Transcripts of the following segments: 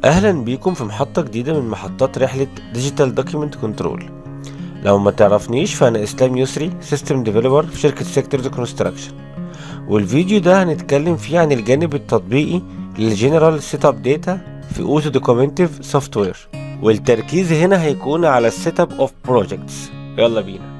اهلا بيكم في محطة جديدة من محطات رحلة ديجيتال دوكيمنت كنترول لو ما تعرفنيش فانا اسلام يسري سيستم ديفلوبر في شركة سيكتورز كونستراكشن والفيديو ده هنتكلم فيه عن الجانب التطبيقي للجنرال سيت اب داتا في اوتو دوكيومنتيف سوفت وير والتركيز هنا هيكون على السيت اب اوف بروجكتس يلا بينا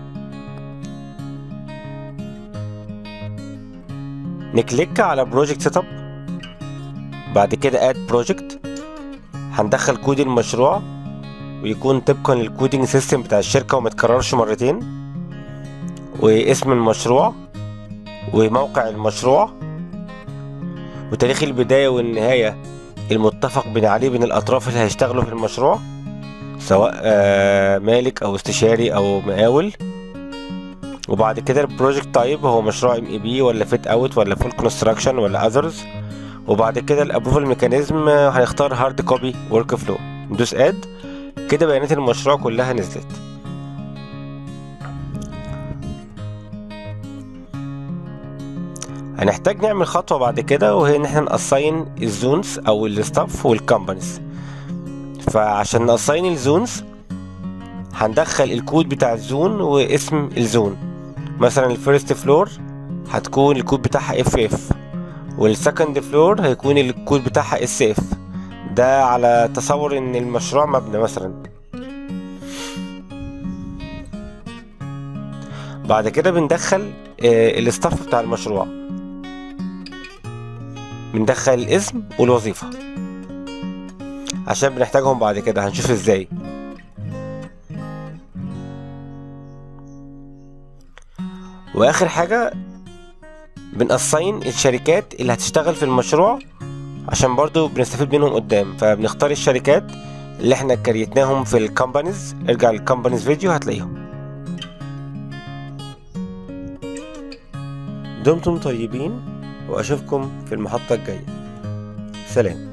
نكليك على بروجكت سيت اب بعد كده اد بروجكت هندخل كود المشروع ويكون طبقا للكودينج سيستم بتاع الشركة ومتكررش مرتين واسم المشروع وموقع المشروع وتاريخ البداية والنهاية المتفق بين عليه بين الأطراف اللي هيشتغلوا في المشروع سواء آه، مالك أو استشاري أو مقاول وبعد كده البروجكت تايب هو مشروع ام اي بي ولا فيت اوت ولا فول كونستراكشن ولا اذرز وبعد كده الابروفال ميكانيزم هنختار هارد كوبي ورك فلو ندوس اد كده بيانات المشروع كلها نزلت هنحتاج نعمل خطوة بعد كده وهي ان احنا نأساين الزونز او الستاف والكمبانيز فعشان نأساين الزونز هندخل الكود بتاع الزون واسم الزون مثلا الفيرست فلور هتكون الكود بتاعها اف اف والسكند فلور هيكون الكود بتاعها اس اف ده على تصور ان المشروع مبنى مثلا بعد كده بندخل آه، الاستاف بتاع المشروع بندخل الاسم والوظيفة عشان بنحتاجهم بعد كده هنشوف ازاي واخر حاجة بنأساين الشركات اللي هتشتغل في المشروع عشان برضو بنستفيد منهم قدام فبنختار الشركات اللي احنا كريتناهم في الكومبانيز ارجع للكومبانيز فيديو هتلاقيهم دمتم طيبين واشوفكم في المحطة الجاية سلام